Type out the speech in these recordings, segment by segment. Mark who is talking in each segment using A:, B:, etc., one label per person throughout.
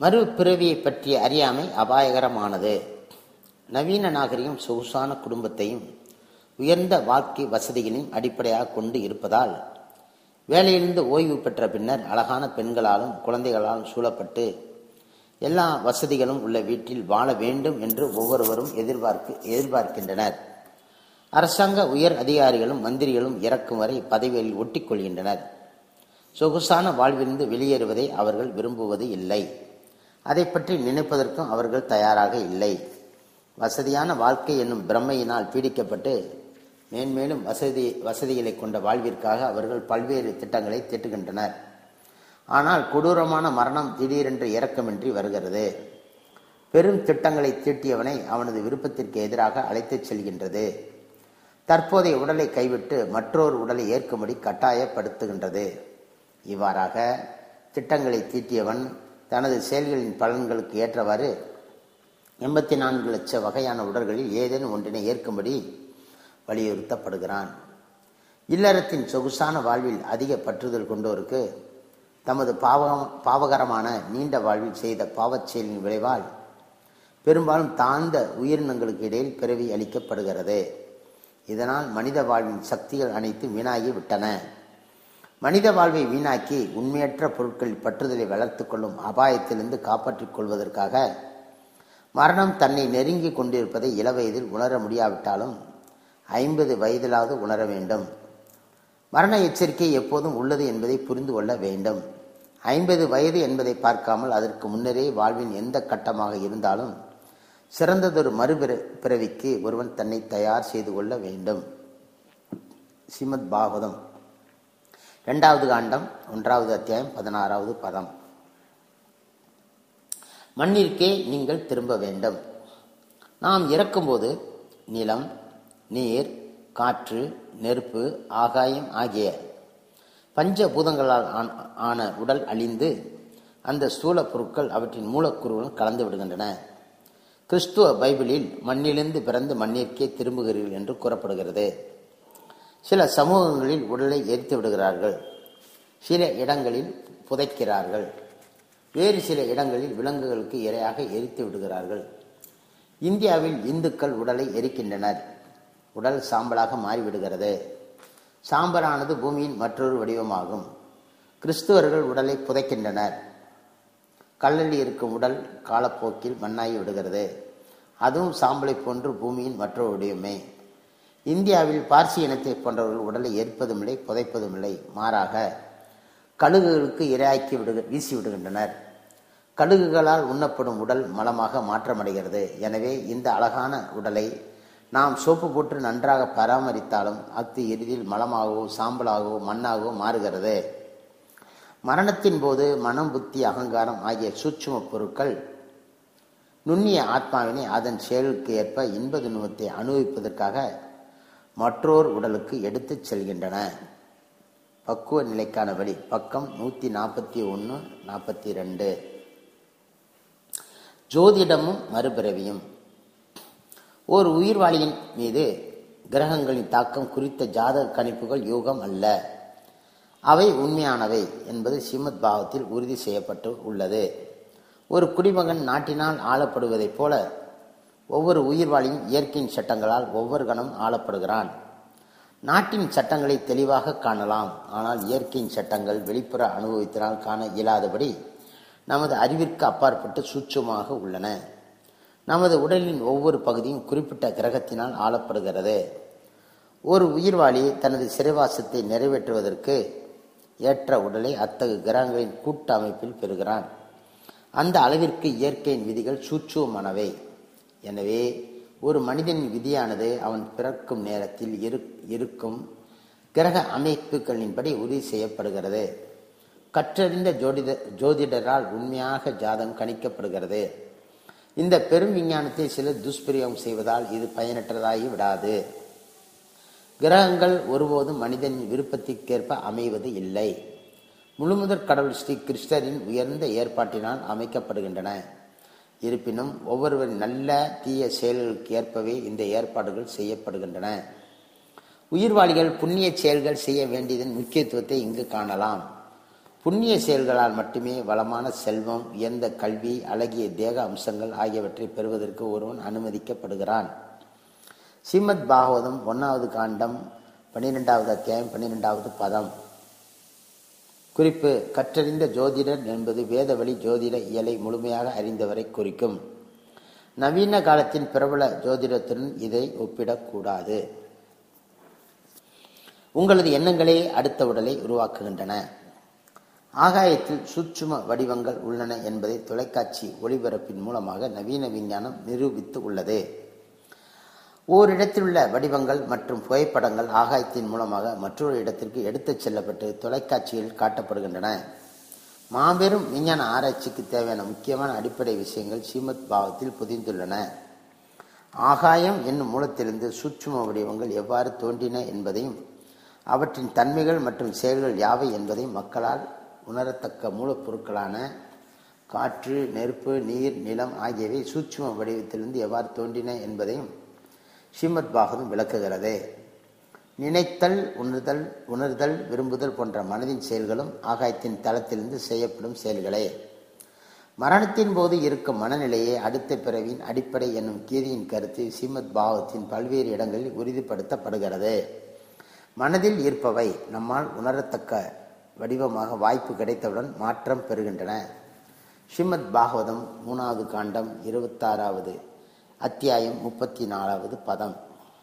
A: மறுபிறவியை பற்றிய அறியாமை அபாயகரமானது நவீன நாகரிகம் சொகுசான குடும்பத்தையும் உயர்ந்த வாழ்க்கை வசதிகளையும் அடிப்படையாக கொண்டு இருப்பதால் வேலையிலிருந்து ஓய்வு பெற்ற பின்னர் அழகான பெண்களாலும் குழந்தைகளாலும் சூழப்பட்டு எல்லா வசதிகளும் உள்ள வீட்டில் வாழ வேண்டும் என்று ஒவ்வொருவரும் எதிர்பார்க்க எதிர்பார்க்கின்றனர் அரசாங்க உயர் அதிகாரிகளும் மந்திரிகளும் இறக்கும் வரை பதவிகளில் ஒட்டிக்கொள்கின்றனர் சொகுசான வாழ்விலிருந்து வெளியேறுவதை அவர்கள் விரும்புவது இல்லை அதை பற்றி நினைப்பதற்கும் அவர்கள் தயாராக இல்லை வசதியான வாழ்க்கை என்னும் பிரம்மையினால் பீடிக்கப்பட்டு மேன்மேலும் வசதி வசதிகளை கொண்ட வாழ்விற்காக அவர்கள் பல்வேறு திட்டங்களை தீட்டுகின்றனர் ஆனால் கொடூரமான மரணம் திடீரென்று இறக்கமின்றி வருகிறது பெரும் திட்டங்களை தீட்டியவனை அவனது விருப்பத்திற்கு எதிராக அழைத்துச் செல்கின்றது தற்போதைய உடலை கைவிட்டு மற்றொரு உடலை ஏற்கும்படி கட்டாயப்படுத்துகின்றது இவ்வாறாக திட்டங்களை தீட்டியவன் தனது செயல்களின் பலன்களுக்கு ஏற்றவாறு எண்பத்தி நான்கு லட்ச வகையான உடல்களில் ஏதேனும் ஒன்றினை ஏற்கும்படி வலியுறுத்தப்படுகிறான் இல்லறத்தின் சொகுசான வாழ்வில் அதிக பற்றுதல் கொண்டோருக்கு தமது பாவகம் பாவகரமான நீண்ட வாழ்வில் செய்த பாவச் செயலின் விளைவால் பெரும்பாலும் தாழ்ந்த உயிரினங்களுக்கு இடையில் பிறவி அளிக்கப்படுகிறது இதனால் மனித வாழ்வின் சக்திகள் அனைத்தும் வீணாகி விட்டன மனித வாழ்வை வீணாக்கி உண்மையற்ற பொருட்களில் பற்றுதலை வளர்த்து கொள்ளும் அபாயத்திலிருந்து காப்பாற்றிக் கொள்வதற்காக மரணம் தன்னை நெருங்கி கொண்டிருப்பதை இளவயதில் உணர முடியாவிட்டாலும் ஐம்பது வயதிலாவது உணர வேண்டும் மரண எச்சரிக்கை எப்போதும் உள்ளது என்பதை புரிந்து கொள்ள வேண்டும் ஐம்பது வயது என்பதை பார்க்காமல் அதற்கு முன்னரே வாழ்வின் எந்த கட்டமாக இருந்தாலும் சிறந்ததொரு மறுபிற பிறவிக்கு ஒருவன் தன்னை தயார் செய்து கொள்ள வேண்டும் ஸ்ரீமத் பாகவதம் இரண்டாவது காண்டம் ஒன்றாவது அத்தியாயம் பதினாறாவது பதம் மண்ணிற்கே நீங்கள் திரும்ப வேண்டும் நாம் இறக்கும்போது நிலம் நீர் காற்று நெருப்பு ஆகாயம் ஆகிய பஞ்சபூதங்களால் ஆன உடல் அழிந்து அந்த ஸ்தூல பொருட்கள் அவற்றின் மூலக்கூறுகளும் கலந்து விடுகின்றன கிறிஸ்துவ பைபிளில் மண்ணிலிருந்து பிறந்து மண்ணிற்கே திரும்புகிறீர்கள் என்று கூறப்படுகிறது சில சமூகங்களில் உடலை எரித்து விடுகிறார்கள் சில இடங்களில் புதைக்கிறார்கள் வேறு சில இடங்களில் விலங்குகளுக்கு இரையாக எரித்து விடுகிறார்கள் இந்தியாவில் இந்துக்கள் உடலை எரிக்கின்றனர் உடல் சாம்பலாக மாறிவிடுகிறது சாம்பலானது பூமியின் மற்றொரு வடிவமாகும் கிறிஸ்துவர்கள் உடலை புதைக்கின்றனர் கல்லலில் இருக்கும் உடல் காலப்போக்கில் மண்ணாகி விடுகிறது அதுவும் சாம்பலை போன்று பூமியின் மற்றொரு வடிவமே இந்தியாவில் பார்சி இனத்தை போன்றவர்கள் உடலை எரிப்பதும் இல்லை புதைப்பதும் இல்லை மாறாக கழுகுகளுக்கு இரையாக்கி விடு வீசி விடுகின்றனர் கழுகுகளால் உண்ணப்படும் உடல் மலமாக மாற்றமடைகிறது எனவே இந்த அழகான உடலை நாம் சோப்பு போட்டு நன்றாக பராமரித்தாலும் அத்து இறுதியில் மலமாகவோ சாம்பலாகவோ மண்ணாகவோ மாறுகிறது மரணத்தின் போது மனம் புத்தி அகங்காரம் ஆகிய சூட்சும பொருட்கள் நுண்ணிய ஆத்மாவினை அதன் செயலுக்கு ஏற்ப இன்ப துன்பத்தை அனுபவிப்பதற்காக மற்றோர் உடலுக்கு எடுத்துச் செல்கின்றன பக்குவ நிலைக்கான வழி பக்கம் நூற்றி நாற்பத்தி ஒன்று நாற்பத்தி ரெண்டு ஜோதிடமும் மறுபிறவியும் ஒரு உயிர்வாளியின் மீது கிரகங்களின் தாக்கம் குறித்த ஜாதக கணிப்புகள் யோகம் அல்ல அவை உண்மையானவை என்பது ஸ்ரீமத் பாவத்தில் உறுதி செய்யப்பட்டு உள்ளது ஒரு குடிமகன் நாட்டினால் ஆளப்படுவதைப் போல ஒவ்வொரு உயிர்வாளியும் இயற்கையின் சட்டங்களால் ஒவ்வொரு கணம் ஆளப்படுகிறான் நாட்டின் சட்டங்களை தெளிவாக காணலாம் ஆனால் இயற்கையின் சட்டங்கள் வெளிப்புற அனுபவத்தினால் காண இயலாதபடி நமது அறிவிற்கு அப்பாற்பட்டு சூட்சமாக உள்ளன நமது உடலின் ஒவ்வொரு பகுதியும் குறிப்பிட்ட கிரகத்தினால் ஆளப்படுகிறது ஒரு உயிர்வாளி தனது சிறைவாசத்தை நிறைவேற்றுவதற்கு ஏற்ற உடலை அத்தகு கிரகங்களின் கூட்ட அமைப்பில் பெறுகிறான் அந்த அளவிற்கு இயற்கையின் விதிகள் சூட்சுவமானவை எனவே ஒரு மனிதனின் விதியானது அவன் பிறக்கும் நேரத்தில் இருக்கும் கிரக அமைப்புகளின்படி உறுதி செய்யப்படுகிறது கற்றறிந்த ஜோதிட ஜோதிடரால் உண்மையாக ஜாதகம் கணிக்கப்படுகிறது இந்த பெரும் விஞ்ஞானத்தை சிலர் துஷ்பிரயோகம் செய்வதால் இது பயனற்றதாகி விடாது கிரகங்கள் ஒருபோதும் மனிதனின் விருப்பத்திற்கேற்ப அமைவது இல்லை முழுமுதற் கடவுள் ஸ்ரீ கிருஷ்ணரின் உயர்ந்த ஏற்பாட்டினால் அமைக்கப்படுகின்றன இருப்பினும் ஒவ்வொருவரின் நல்ல தீய செயல்களுக்கு ஏற்பவே இந்த ஏற்பாடுகள் செய்யப்படுகின்றன உயிர்வாளிகள் புண்ணிய செயல்கள் செய்ய வேண்டியதன் முக்கியத்துவத்தை இங்கு காணலாம் புண்ணிய செயல்களால் மட்டுமே வளமான செல்வம் உயர்ந்த கல்வி அழகிய தேக அம்சங்கள் ஆகியவற்றை பெறுவதற்கு ஒருவன் அனுமதிக்கப்படுகிறான் ஸ்ரீமத் பாகவதம் ஒன்றாவது காண்டம் பன்னிரெண்டாவது அத்தியாயம் பன்னிரெண்டாவது பதம் குறிப்பு கற்றறிந்த ஜோதிடர் என்பது வேதவழி ஜோதிட இயலை முழுமையாக அறிந்தவரை குறிக்கும் நவீன காலத்தின் பிரபல ஜோதிடத்துடன் இதை ஒப்பிடக்கூடாது உங்களது எண்ணங்களே அடுத்த உடலை உருவாக்குகின்றன ஆகாயத்தில் சூட்சும வடிவங்கள் உள்ளன என்பதை தொலைக்காட்சி ஒளிபரப்பின் மூலமாக நவீன விஞ்ஞானம் நிரூபித்து உள்ளது ஓரிடத்தில் உள்ள வடிவங்கள் மற்றும் புகைப்படங்கள் ஆகாயத்தின் மூலமாக மற்றொரு இடத்திற்கு எடுத்துச் செல்லப்பட்டு தொலைக்காட்சியில் காட்டப்படுகின்றன மாபெரும் விஞ்ஞான ஆராய்ச்சிக்கு தேவையான முக்கியமான அடிப்படை விஷயங்கள் ஸ்ரீமத் பாவத்தில் புதிந்துள்ளன ஆகாயம் என்னும் மூலத்திலிருந்து சூட்சும வடிவங்கள் எவ்வாறு தோன்றின என்பதையும் அவற்றின் தன்மைகள் மற்றும் செயல்கள் யாவை என்பதையும் மக்களால் உணரத்தக்க மூலப்பொருட்களான காற்று நெருப்பு நீர் நிலம் ஆகியவை சூட்சும வடிவத்திலிருந்து எவ்வாறு தோன்றின என்பதையும் ஸ்ரீமத் பாகவதம் விளக்குகிறது நினைத்தல் உணர்தல் உணர்தல் விரும்புதல் போன்ற மனதின் செயல்களும் ஆகாயத்தின் தளத்திலிருந்து செய்யப்படும் செயல்களே மரணத்தின் போது இருக்கும் மனநிலையே அடுத்த பிறவியின் அடிப்படை என்னும் கீதையின் கருத்து ஸ்ரீமத் பாகவத்தின் பல்வேறு இடங்களில் உறுதிப்படுத்தப்படுகிறது மனதில் இருப்பவை நம்மால் உணரத்தக்க வடிவமாக வாய்ப்பு கிடைத்தவுடன் மாற்றம் பெறுகின்றன ஸ்ரீமத் பாகவதம் மூணாவது காண்டம் இருபத்தாறாவது அத்தியாயம் முப்பத்தி நாலாவது பதம்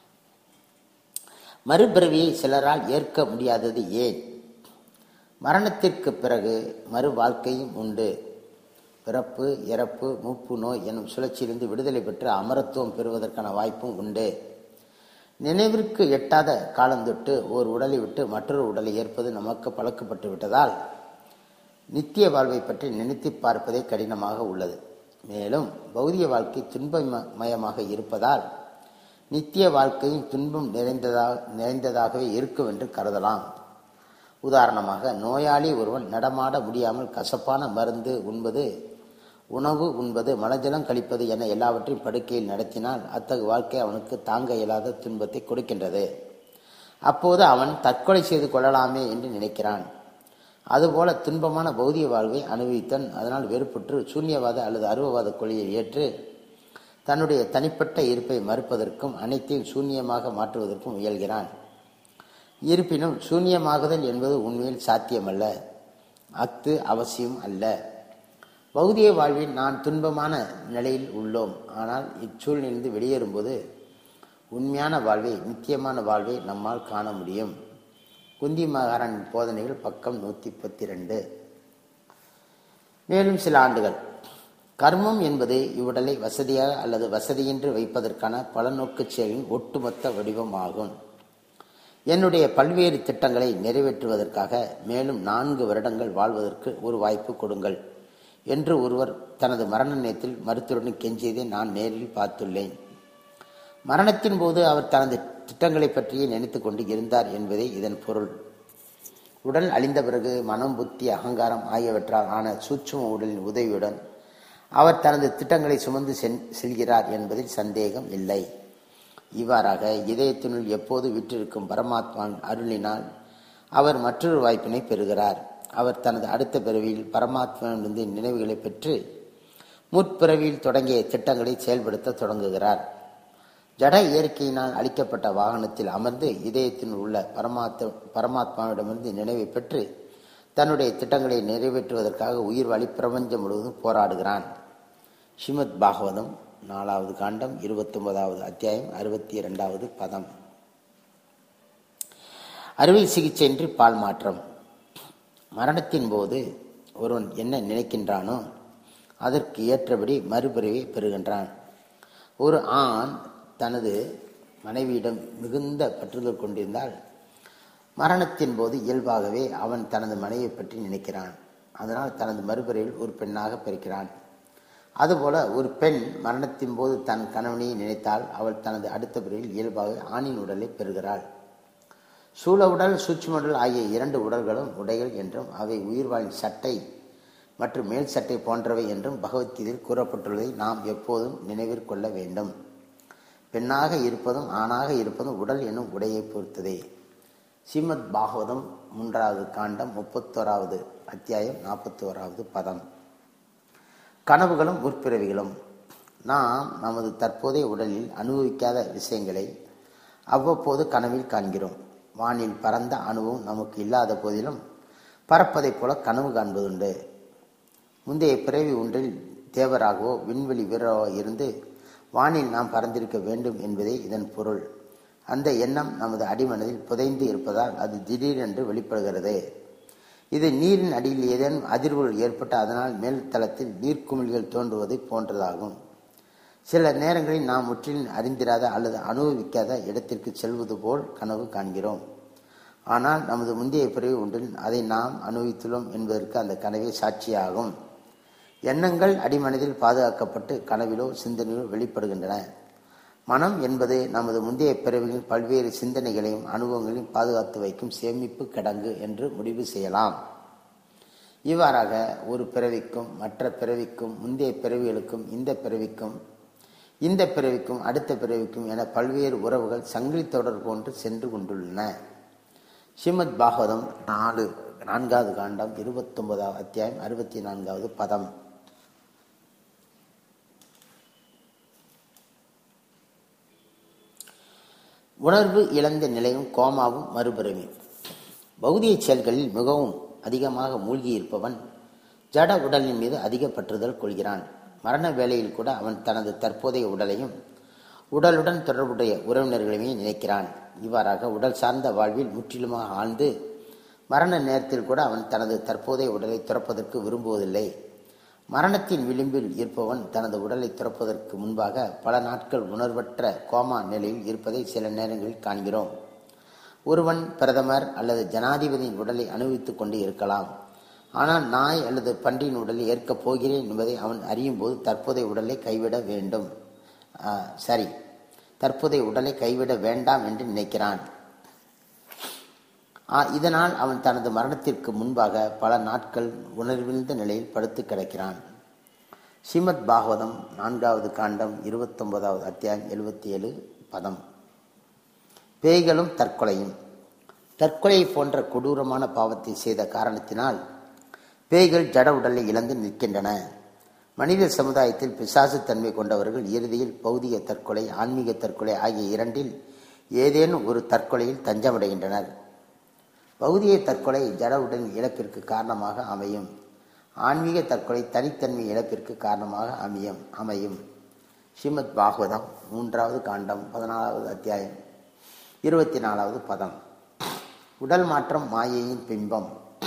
A: மறுபிறவியை சிலரால் ஏற்க முடியாதது ஏன் மரணத்திற்கு பிறகு மறு வாழ்க்கையும் உண்டு பிறப்பு இறப்பு மூப்பு நோய் எனும் சுழற்சியிலிருந்து விடுதலை பெற்று அமரத்துவம் பெறுவதற்கான வாய்ப்பும் உண்டு நினைவிற்கு எட்டாத காலந்தொட்டு ஓர் உடலை விட்டு மற்றொரு உடலை ஏற்பது நமக்கு பழக்கப்பட்டு விட்டதால் நித்திய வாழ்வை பற்றி நினைத்து பார்ப்பதே கடினமாக உள்ளது மேலும் பௌதிக வாழ்க்கை துன்பமயமாக இருப்பதால் நித்திய வாழ்க்கையும் துன்பம் நிறைந்ததாக நிறைந்ததாகவே இருக்கும் என்று கருதலாம் உதாரணமாக நோயாளி ஒருவன் நடமாட முடியாமல் கசப்பான மருந்து உண்பது உணவு உண்பது மலஜலம் கழிப்பது என எல்லாவற்றையும் படுக்கையில் நடத்தினால் அத்தகு வாழ்க்கை அவனுக்கு தாங்க இயலாத துன்பத்தை கொடுக்கின்றது அப்போது அவன் தற்கொலை செய்து கொள்ளலாமே என்று நினைக்கிறான் அதுபோல துன்பமான பௌதிக வாழ்வை அனுபவித்தன் அதனால் வெறுப்புற்று சூன்யவாத அல்லது அருவவாத கொள்கையை ஏற்று தன்னுடைய தனிப்பட்ட இருப்பை மறுப்பதற்கும் அனைத்தையும் சூன்யமாக மாற்றுவதற்கும் முயல்கிறான் இருப்பினும் சூன்யமாகுதல் என்பது உண்மையில் சாத்தியமல்ல அத்து அவசியம் அல்ல பௌதிக வாழ்வில் நான் துன்பமான நிலையில் உள்ளோம் ஆனால் இச்சூழ்நிலிருந்து வெளியேறும்போது உண்மையான வாழ்வை நித்தியமான வாழ்வை நம்மால் காண முடியும் குந்தி மகாராணின் போதனைகள் பக்கம் நூற்றி முப்பத்தி ரெண்டு மேலும் சில ஆண்டுகள் கர்மம் என்பது இவ்வுடலை வசதியாக அல்லது வசதியின்றி வைப்பதற்கான பலநோக்கு செயலின் ஒட்டுமொத்த வடிவம் ஆகும் என்னுடைய பல்வேறு திட்டங்களை நிறைவேற்றுவதற்காக மேலும் நான்கு வருடங்கள் வாழ்வதற்கு ஒரு வாய்ப்பு கொடுங்கள் என்று ஒருவர் தனது மரண நேரத்தில் மருத்துவருடன் கெஞ்சியதை நான் நேரில் பார்த்துள்ளேன் மரணத்தின் போது அவர் தனது திட்டங்களை பற்றியே நினைத்து கொண்டு இருந்தார் என்பதே இதன் பொருள் உடல் அழிந்த பிறகு மனம் புத்தி அகங்காரம் ஆகியவற்றால் ஆன சூட்சும உடலின் உதவியுடன் அவர் தனது திட்டங்களை சுமந்து செல்கிறார் என்பதில் சந்தேகம் இல்லை இவ்வாறாக இதயத்தினுள் எப்போது விற்றிருக்கும் பரமாத்மாவின் அருளினால் அவர் மற்றொரு வாய்ப்பினை பெறுகிறார் அவர் தனது அடுத்த பிறவியில் பரமாத்மாவிலிருந்து நினைவுகளை பெற்று முற்பிறவியில் தொடங்கிய திட்டங்களை செயல்படுத்த தொடங்குகிறார் ஜட இயற்கையினால் அளிக்கப்பட்ட வாகனத்தில் அமர்ந்து இதயத்தில் உள்ள பரமாத்ம பரமாத்மாவிடமிருந்து நினைவை பெற்று தன்னுடைய திட்டங்களை நிறைவேற்றுவதற்காக உயிர் வழி பிரபஞ்சம் முழுவதும் போராடுகிறான் ஸ்ரீமத் பாகவதம் நாலாவது காண்டம் இருபத்தி ஒன்பதாவது அத்தியாயம் அறுபத்தி இரண்டாவது பதம் அறுவை சிகிச்சையின்றி பால் மாற்றம் மரணத்தின் போது ஒருவன் என்ன நினைக்கின்றானோ அதற்கு ஏற்றபடி மறுபிறவை பெறுகின்றான் ஒரு ஆண் தனது மனைவியிடம் மிகுந்த பற்றுதல் கொண்டிருந்தால் மரணத்தின் போது இயல்பாகவே அவன் தனது மனைவியை பற்றி நினைக்கிறான் அதனால் தனது மறுபிறவில் ஒரு பெண்ணாக பிறக்கிறான் அதுபோல ஒரு பெண் மரணத்தின் போது தன் கணவனையை நினைத்தால் அவள் தனது அடுத்த பிறவில் இயல்பாக ஆணின் உடலை பெறுகிறாள் சூழ உடல் சூட்சும உடல் ஆகிய இரண்டு உடல்களும் உடைகள் என்றும் அவை உயிர்வாழின் சட்டை மற்றும் மேல் சட்டை போன்றவை என்றும் பகவத்கீதையில் கூறப்பட்டுள்ளதை நாம் எப்போதும் நினைவில் கொள்ள வேண்டும் பெண்ணாக இருப்பதும் ஆணாக இருப்பதும் உடல் என்னும் உடையை பொறுத்ததே ஸ்ரீமத் பாகவதம் மூன்றாவது காண்டம் முப்பத்தோராவது அத்தியாயம் நாற்பத்தி ஓராவது பதம் கனவுகளும் முற்பிறவிகளும் நாம் நமது தற்போதைய உடலில் அனுபவிக்காத விஷயங்களை அவ்வப்போது கனவில் காண்கிறோம் வானில் பறந்த அணுவும் நமக்கு இல்லாத போதிலும் பறப்பதைப் போல கனவு காண்பதுண்டு முந்தைய பிறவி ஒன்றில் தேவராகவோ விண்வெளி வீரராகவோ இருந்து வானில் நாம் பறந்திருக்க வேண்டும் என்பதே இதன் பொருள் அந்த எண்ணம் நமது அடிமனதில் புதைந்து இருப்பதால் அது திடீரென்று வெளிப்படுகிறது இது நீரின் அடியில் ஏதேனும் அதிர்வுகள் ஏற்பட்டு அதனால் மேல் தளத்தில் நீர்க்குமிழ்கள் தோன்றுவதை போன்றதாகும் சில நேரங்களில் நாம் முற்றிலும் அறிந்திராத அல்லது அனுபவிக்காத இடத்திற்கு செல்வது போல் கனவு காண்கிறோம் ஆனால் நமது முந்தைய பிறவி ஒன்றில் அதை நாம் அனுபவித்துள்ளோம் என்பதற்கு அந்த கனவே சாட்சியாகும் எண்ணங்கள் அடிமனதில் பாதுகாக்கப்பட்டு கனவிலோ சிந்தனையிலோ வெளிப்படுகின்றன மனம் என்பது நமது முந்தைய பிறவிகளின் பல்வேறு சிந்தனைகளையும் அனுபவங்களையும் பாதுகாத்து வைக்கும் சேமிப்பு கிடங்கு என்று முடிவு செய்யலாம் இவ்வாறாக ஒரு பிறவிக்கும் மற்ற பிறவிக்கும் முந்தைய பிறவிகளுக்கும் இந்த பிறவிக்கும் இந்த பிறவிக்கும் அடுத்த பிறவிக்கும் என பல்வேறு உறவுகள் சங்கிலி தொடர் போன்று சென்று கொண்டுள்ளன ஸ்ரீமத் பாகவதம் நாலு நான்காவது காண்டம் இருபத்தொன்பதாவது அத்தியாயம் அறுபத்தி நான்காவது பதம் உணர்வு இழந்த நிலையும் கோமாவும் மறுபிறவி பௌதிக செயல்களில் மிகவும் அதிகமாக மூழ்கி இருப்பவன் ஜட உடலின் மீது அதிக பற்றுதல் கொள்கிறான் மரண வேளையில் கூட அவன் தனது தற்போதைய உடலையும் உடலுடன் தொடர்புடைய உறவினர்களையும் நினைக்கிறான் இவ்வாறாக உடல் சார்ந்த வாழ்வில் முற்றிலுமாக ஆழ்ந்து மரண நேரத்தில் கூட அவன் தனது தற்போதைய உடலை துறப்பதற்கு விரும்புவதில்லை மரணத்தின் விளிம்பில் இருப்பவன் தனது உடலை துறப்பதற்கு முன்பாக பல நாட்கள் உணர்வற்ற கோமா நிலையில் இருப்பதை சில நேரங்களில் காண்கிறோம் ஒருவன் பிரதமர் அல்லது ஜனாதிபதியின் உடலை அனுபவித்துக் கொண்டு இருக்கலாம் ஆனால் நாய் அல்லது பன்றியின் உடலை ஏற்கப் போகிறேன் என்பதை அவன் அறியும் போது தற்போதைய உடலை கைவிட வேண்டும் சரி தற்போதைய உடலை கைவிட வேண்டாம் என்று நினைக்கிறான் இதனால் அவன் தனது மரணத்திற்கு முன்பாக பல நாட்கள் உணர்விழ்ந்த நிலையில் படுத்து கிடக்கிறான் ஸ்ரீமத் பாகவதம் நான்காவது காண்டம் இருபத்தொன்பதாவது அத்தியாயம் எழுபத்தி ஏழு பதம் பேய்களும் தற்கொலையும் தற்கொலை போன்ற கொடூரமான பாவத்தை செய்த காரணத்தினால் பேய்கள் ஜட உடலை இழந்து நிற்கின்றன மனித சமுதாயத்தில் பிசாசு தன்மை கொண்டவர்கள் இறுதியில் பௌதிக தற்கொலை ஆன்மீக தற்கொலை ஆகிய இரண்டில் ஏதேனும் ஒரு தற்கொலையில் தஞ்சமடைகின்றனர் பௌதிக தற்கொலை ஜட உடலின் இழப்பிற்கு காரணமாக அமையும் ஆன்மீக தற்கொலை தனித்தன்மை இழப்பிற்கு காரணமாக அமையும் அமையும் ஸ்ரீமத் பாகவதம் மூன்றாவது காண்டம் பதினாலாவது அத்தியாயம் இருபத்தி நாலாவது பதம் உடல் மாற்றம் மாயையின் பிம்பம்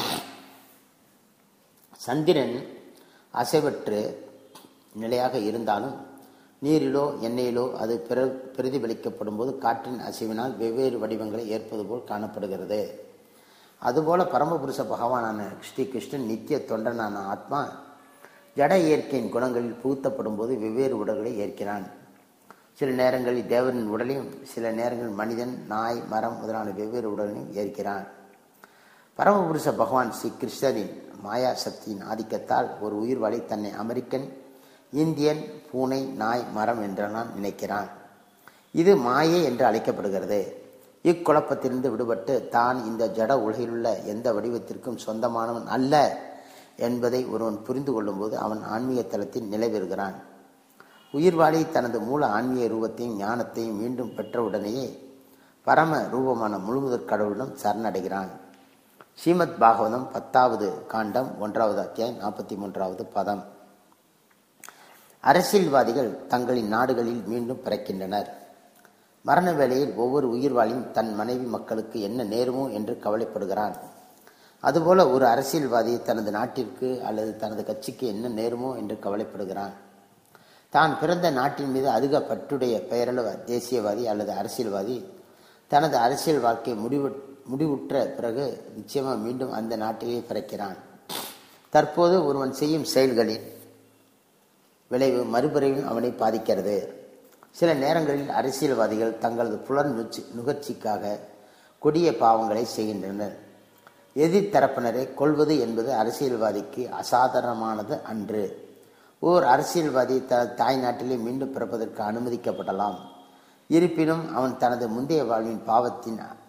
A: சந்திரன் அசைவற்று நிலையாக இருந்தாலும் நீரிலோ எண்ணெயிலோ அது பிர பிரதிபலிக்கப்படும் போது காற்றின் அசைவினால் வெவ்வேறு வடிவங்களை ஏற்பது போல் காணப்படுகிறது அதுபோல பரமபுருஷ பகவானான ஸ்ரீ கிருஷ்ணன் நித்திய தொண்டனான ஆத்மா ஜட இயற்கையின் குணங்களில் புகுத்தப்படும் போது வெவ்வேறு உடல்களை ஏற்கிறான் சில நேரங்களில் தேவனின் உடலையும் சில நேரங்களில் மனிதன் நாய் மரம் முதலான வெவ்வேறு உடலையும் ஏற்கிறான் பரமபுருஷ பகவான் ஸ்ரீ கிருஷ்ணரின் மாயா சக்தியின் ஆதிக்கத்தால் ஒரு உயிர்வாளி தன்னை அமெரிக்கன் இந்தியன் பூனை நாய் மரம் என்றெல்லாம் நினைக்கிறான் இது மாயை என்று அழைக்கப்படுகிறது இக்குழப்பத்திலிருந்து விடுபட்டு தான் இந்த ஜட உலகிலுள்ள எந்த வடிவத்திற்கும் சொந்தமானவன் அல்ல என்பதை ஒருவன் புரிந்து கொள்ளும்போது அவன் ஆன்மீக தளத்தில் நிலைபெறுகிறான் உயிர்வாளி தனது மூல ஆன்மீக ரூபத்தையும் ஞானத்தையும் மீண்டும் பெற்றவுடனேயே பரம ரூபமான முழுமுதற் கடவுளிடம் சரணடைகிறான் ஸ்ரீமத் பாகவதம் பத்தாவது காண்டம் ஒன்றாவது அத்தியாயம் நாற்பத்தி மூன்றாவது பதம் அரசியல்வாதிகள் தங்களின் நாடுகளில் மீண்டும் பிறக்கின்றனர் மரண வேளையில் ஒவ்வொரு உயிர்வாளியும் தன் மனைவி மக்களுக்கு என்ன நேருமோ என்று கவலைப்படுகிறான் அதுபோல ஒரு அரசியல்வாதி தனது நாட்டிற்கு அல்லது தனது கட்சிக்கு என்ன நேருமோ என்று கவலைப்படுகிறான் தான் பிறந்த நாட்டின் மீது அதிக பற்றுடைய பெயரளவு தேசியவாதி அல்லது அரசியல்வாதி தனது அரசியல் வாழ்க்கை முடிவு முடிவுற்ற பிறகு நிச்சயமாக மீண்டும் அந்த நாட்டிலே பிறக்கிறான் தற்போது ஒருவன் செய்யும் செயல்களின் விளைவு மறுபிறவியும் அவனை பாதிக்கிறது சில நேரங்களில் அரசியல்வாதிகள் தங்களது புலன் நுச்சி நுகர்ச்சிக்காக கொடிய பாவங்களை செய்கின்றனர் எதிர்த்தரப்பினரை கொள்வது என்பது அரசியல்வாதிக்கு அசாதாரணமானது அன்று ஓர் அரசியல்வாதி தனது தாய் நாட்டிலே மீண்டும் பிறப்பதற்கு அனுமதிக்கப்படலாம் இருப்பினும் அவன் தனது முந்தைய வாழ்வின் பாவத்தின்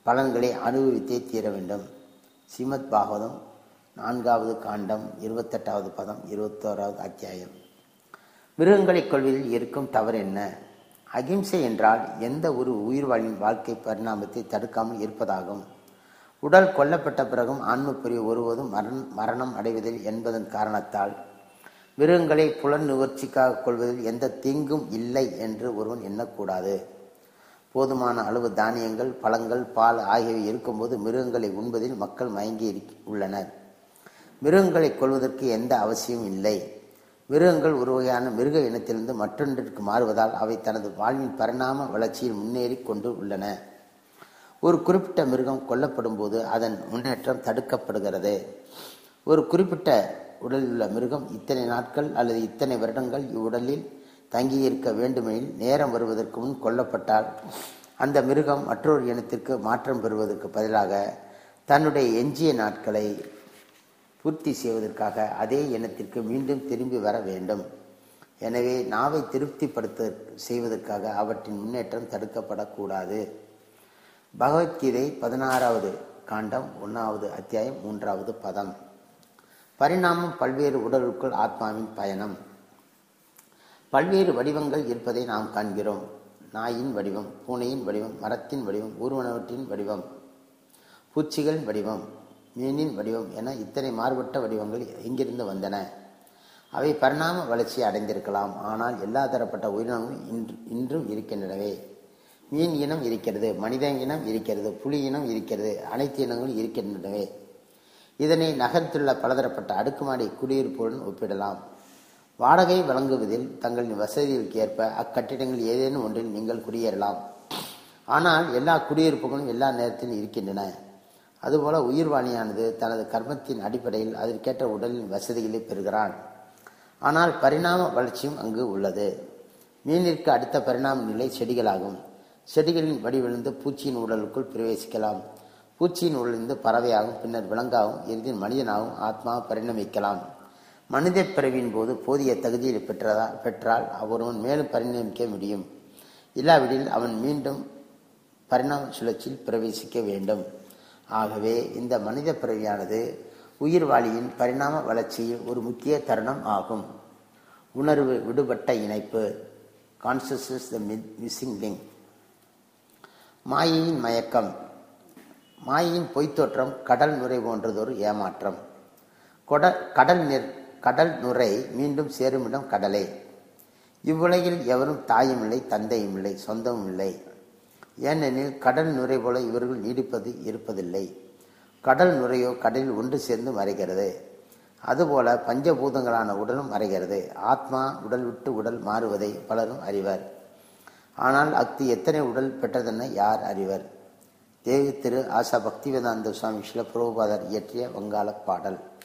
A: பலன்களை அனுபவித்தே தீர வேண்டும் ஸ்ரீமத் பாகவதம் நான்காவது காண்டம் இருபத்தெட்டாவது பதம் இருபத்தோராவது அத்தியாயம் மிருகங்களைக் கொள்வதில் இருக்கும் தவறு என்ன அகிம்சை என்றால் எந்த ஒரு உயிர்வாழின் வாழ்க்கை பரிணாமத்தை தடுக்காமல் இருப்பதாகும் உடல் கொல்லப்பட்ட பிறகும் ஆன்ம பிரிவு ஒருவதும் மரண் மரணம் அடைவதில் என்பதன் காரணத்தால் மிருகங்களை புலன் நுகர்ச்சிக்காக கொள்வதில் எந்த தீங்கும் இல்லை என்று ஒருவன் எண்ணக்கூடாது போதுமான அளவு தானியங்கள் பழங்கள் பால் ஆகியவை இருக்கும்போது மிருகங்களை உண்பதில் மக்கள் மயங்கி உள்ளனர் மிருகங்களை கொள்வதற்கு எந்த அவசியமும் இல்லை மிருகங்கள் ஒரு வகையான மிருக இனத்திலிருந்து மற்றொன்றிற்கு மாறுவதால் அவை தனது வாழ்வின் பரிணாம வளர்ச்சியில் முன்னேறி கொண்டு உள்ளன ஒரு குறிப்பிட்ட மிருகம் கொல்லப்படும் போது அதன் முன்னேற்றம் தடுக்கப்படுகிறது ஒரு குறிப்பிட்ட உடலில் உள்ள மிருகம் இத்தனை நாட்கள் அல்லது இத்தனை வருடங்கள் இவ்வுடலில் தங்கியிருக்க வேண்டுமெனில் நேரம் வருவதற்கு முன் கொல்லப்பட்டால் அந்த மிருகம் மற்றொரு இனத்திற்கு மாற்றம் பெறுவதற்கு பதிலாக தன்னுடைய எஞ்சிய நாட்களை பூர்த்தி செய்வதற்காக அதே இனத்திற்கு மீண்டும் திரும்பி வர வேண்டும் எனவே நாவை திருப்திப்படுத்த செய்வதற்காக அவற்றின் முன்னேற்றம் தடுக்கப்படக்கூடாது பகவத்கீதை பதினாறாவது காண்டம் ஒன்றாவது அத்தியாயம் மூன்றாவது பதம் பரிணாமம் பல்வேறு உடலுக்குள் ஆத்மாவின் பயணம் பல்வேறு வடிவங்கள் இருப்பதை நாம் காண்கிறோம் நாயின் வடிவம் பூனையின் வடிவம் மரத்தின் வடிவம் ஊர்வனவற்றின் வடிவம் பூச்சிகளின் வடிவம் மீனின் வடிவம் என இத்தனை மாறுபட்ட வடிவங்கள் எங்கிருந்து வந்தன அவை பரிணாம வளர்ச்சி அடைந்திருக்கலாம் ஆனால் எல்லா தரப்பட்ட உயிரினங்களும் இன்று இன்றும் இருக்கின்றனவே மீன் இனம் இருக்கிறது மனித இனம் இருக்கிறது புலி இனம் இருக்கிறது அனைத்து இனங்களும் இருக்கின்றனவே இதனை நகரத்துள்ள பலதரப்பட்ட அடுக்குமாடி குடியிருப்புடன் ஒப்பிடலாம் வாடகை வழங்குவதில் தங்களின் வசதிகளுக்கு ஏற்ப அக்கட்டிடங்கள் ஏதேனும் ஒன்றில் நீங்கள் குடியேறலாம் ஆனால் எல்லா குடியிருப்புகளும் எல்லா நேரத்திலும் இருக்கின்றன அதுபோல உயிர்வாணியானது தனது கர்மத்தின் அடிப்படையில் அதற்கேற்ற உடலின் வசதிகளை பெறுகிறான் ஆனால் பரிணாம வளர்ச்சியும் அங்கு உள்ளது மீனிற்கு அடுத்த பரிணாம நிலை செடிகளாகும் செடிகளின் வடிவிழுந்து பூச்சியின் உடலுக்குள் பிரவேசிக்கலாம் பூச்சியின் உடலிருந்து பறவையாகவும் பின்னர் விலங்காகவும் இறுதியில் மனிதனாகவும் ஆத்மா பரிணமிக்கலாம் மனித பிறவியின் போது போதிய தகுதியை பெற்றதா பெற்றால் ஒருவன் மேலும் பரிணமிக்க முடியும் இல்லாவிடில் அவன் மீண்டும் பரிணாம சுழற்சியில் பிரவேசிக்க வேண்டும் ஆகவே இந்த மனித பிறவியானது உயிர்வாளியின் பரிணாம வளர்ச்சியில் ஒரு முக்கிய தருணம் ஆகும் உணர்வு விடுபட்ட இணைப்பு கான்சியஸ் த மிஸ்ஸிங் லிங்க் மாயையின் மயக்கம் மாயையின் பொய்த்தோற்றம் கடல் நுரை போன்றதொரு ஏமாற்றம் கொட கடல் நிற் கடல் நுரை மீண்டும் சேருமிடம் கடலே இவ்வுலகில் எவரும் தாயும் இல்லை தந்தையும் இல்லை சொந்தமும் இல்லை ஏனெனில் கடல் நுரை போல இவர்கள் நீடிப்பது இருப்பதில்லை கடல் நுரையோ கடலில் ஒன்று சேர்ந்து மறைகிறது அதுபோல பஞ்சபூதங்களான உடலும் மறைகிறது ஆத்மா உடல் விட்டு உடல் மாறுவதை பலரும் அறிவர் ஆனால் அஃது எத்தனை உடல் பெற்றதென யார் அறிவர் தேவி திரு ஆசா பக்திவேதாந்த சுவாமி சில புரோபாதர் இயற்றிய வங்காள பாடல்